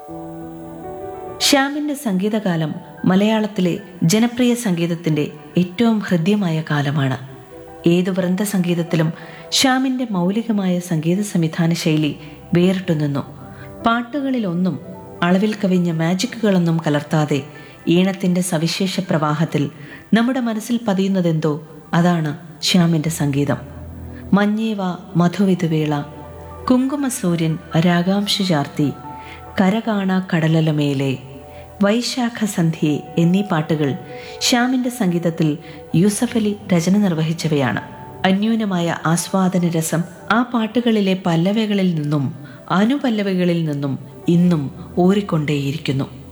ശ്യാമിന്റെ സംഗീതകാലം മലയാളത്തിലെ ജനപ്രിയ സംഗീതത്തിന്റെ ഏറ്റവും ഹൃദ്യമായ കാലമാണ് ഏതു വൃന്ദ സംഗീതത്തിലും ശ്യാമിന്റെ മൗലികമായ സംഗീത സംവിധാന ശൈലി വേറിട്ടു നിന്നു പാട്ടുകളിലൊന്നും അളവിൽ കവിഞ്ഞ മാജിക്കുകളൊന്നും കലർത്താതെ ഈണത്തിന്റെ സവിശേഷ പ്രവാഹത്തിൽ നമ്മുടെ മനസ്സിൽ പതിയുന്നതെന്തോ അതാണ് ശ്യാമിന്റെ സംഗീതം മഞ്ഞേവ മധുവിധുവേള കുങ്കുമസൂര്യൻ രാഗാംശു ചാർത്തി കരകാണ കടലലമേലെ വൈശാഖ സന്ധ്യയെ എന്നീ പാട്ടുകൾ ശ്യാമിന്റെ സംഗീതത്തിൽ യൂസഫ് അലി രചന നിർവഹിച്ചവയാണ് അന്യൂനമായ ആസ്വാദന രസം ആ പാട്ടുകളിലെ പല്ലവകളിൽ നിന്നും അനുപല്ലവകളിൽ നിന്നും ഇന്നും ഊറിക്കൊണ്ടേയിരിക്കുന്നു